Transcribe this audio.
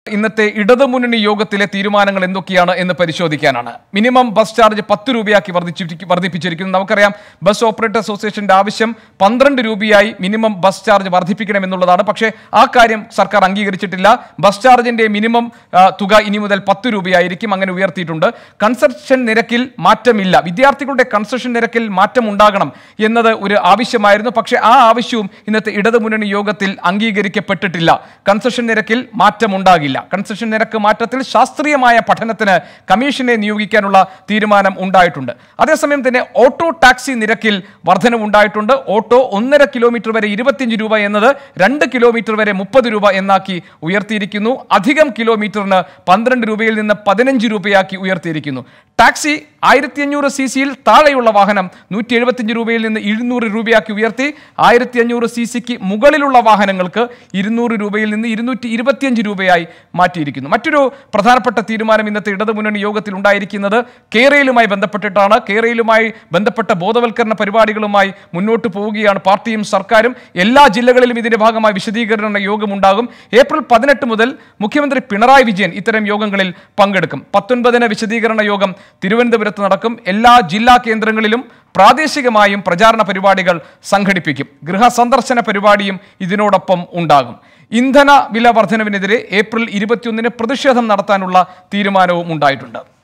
ഇന്നത്തെ ഇടതുമുന്നണി യോഗത്തിലെ തീരുമാനങ്ങൾ എന്തൊക്കെയാണ് എന്ന് പരിശോധിക്കാനാണ് മിനിമം ബസ് ചാർജ് പത്ത് രൂപയാക്കി വർദ്ധിച്ചിരിക്കും വർദ്ധിപ്പിച്ചിരിക്കുന്നു നമുക്കറിയാം ബസ് ഓപ്പറേറ്റർ അസോസിയേഷന്റെ ആവശ്യം പന്ത്രണ്ട് രൂപയായി മിനിമം ബസ് ചാർജ് വർദ്ധിപ്പിക്കണമെന്നുള്ളതാണ് പക്ഷേ ആ കാര്യം സർക്കാർ അംഗീകരിച്ചിട്ടില്ല ബസ് ചാർജിന്റെ മിനിമം ആ, തുക ഇനി മുതൽ പത്ത് രൂപയായിരിക്കും അങ്ങനെ ഉയർത്തിയിട്ടുണ്ട് കൺസെഷൻ നിരക്കിൽ മാറ്റമില്ല വിദ്യാർത്ഥികളുടെ കൺസെഷൻ നിരക്കിൽ മാറ്റം ഉണ്ടാകണം എന്നത് ഒരു ആവശ്യമായിരുന്നു പക്ഷേ ആ ആവശ്യവും ഇന്നത്തെ ഇടതുമുന്നണി യോഗത്തിൽ അംഗീകരിക്കപ്പെട്ടിട്ടില്ല കൺസെഷൻ നിരക്കിൽ മാറ്റമുണ്ടാകില്ല കൺസെഷൻ നിരക്ക് മാറ്റത്തിൽ ശാസ്ത്രീയമായ പഠനത്തിന് കമ്മീഷനെ നിയോഗിക്കാനുള്ള തീരുമാനം ഉണ്ടായിട്ടുണ്ട് അതേസമയം തന്നെ ഓട്ടോ ടാക്സി നിരക്കിൽ വർധനവുണ്ടായിട്ടുണ്ട് ഓട്ടോ ഒന്നര കിലോമീറ്റർ വരെ ഇരുപത്തിയഞ്ച് രൂപ എന്നത് രണ്ട് കിലോമീറ്റർ വരെ മുപ്പത് രൂപ എന്നാക്കി ഉയർത്തിയിരിക്കുന്നു അധികം കിലോമീറ്ററിന് പന്ത്രണ്ട് രൂപയിൽ നിന്ന് പതിനഞ്ച് രൂപയാക്കി ഉയർത്തിയിരിക്കുന്നു ടാക്സി ആയിരത്തി അഞ്ഞൂറ് സി സിയിൽ താഴെയുള്ള വാഹനം നൂറ്റി എഴുപത്തിയഞ്ച് രൂപയിൽ നിന്ന് ഇരുന്നൂറ് രൂപയാക്കി ഉയർത്തി ആയിരത്തി അഞ്ഞൂറ് സി സിക്ക് മുകളിലുള്ള വാഹനങ്ങൾക്ക് ഇരുന്നൂറ് രൂപയിൽ നിന്ന് ഇരുന്നൂറ്റി ഇരുപത്തിയഞ്ച് രൂപയായി മാറ്റിയിരിക്കുന്നു മറ്റൊരു പ്രധാനപ്പെട്ട തീരുമാനം ഇന്നത്തെ ഇടതുമുന്നണി യോഗത്തിൽ ഉണ്ടായിരിക്കുന്നത് കേരളയിലുമായി ബന്ധപ്പെട്ടിട്ടാണ് കേരളയിലുമായി ബന്ധപ്പെട്ട ബോധവൽക്കരണ പരിപാടികളുമായി മുന്നോട്ട് പോവുകയാണ് പാർട്ടിയും സർക്കാരും എല്ലാ ജില്ലകളിലും ഇതിന്റെ ഭാഗമായി വിശദീകരണ യോഗമുണ്ടാകും ഏപ്രിൽ പതിനെട്ട് മുതൽ മുഖ്യമന്ത്രി പിണറായി വിജയൻ ഇത്തരം യോഗങ്ങളിൽ പങ്കെടുക്കും പത്തൊൻപതിന് വിശദീകരണ യോഗം തിരുവനന്തപുരത്ത് നടക്കും എല്ലാ ജില്ലാ കേന്ദ്രങ്ങളിലും പ്രാദേശികമായും പ്രചാരണ പരിപാടികൾ സംഘടിപ്പിക്കും ഗൃഹസന്ദർശന പരിപാടിയും ഇതിനോടൊപ്പം ഉണ്ടാകും ഇന്ധന വില വർധനവിനെതിരെ ഏപ്രിൽ ഇരുപത്തിയൊന്നിന് പ്രതിഷേധം നടത്താനുള്ള തീരുമാനവും ഉണ്ടായിട്ടുണ്ട്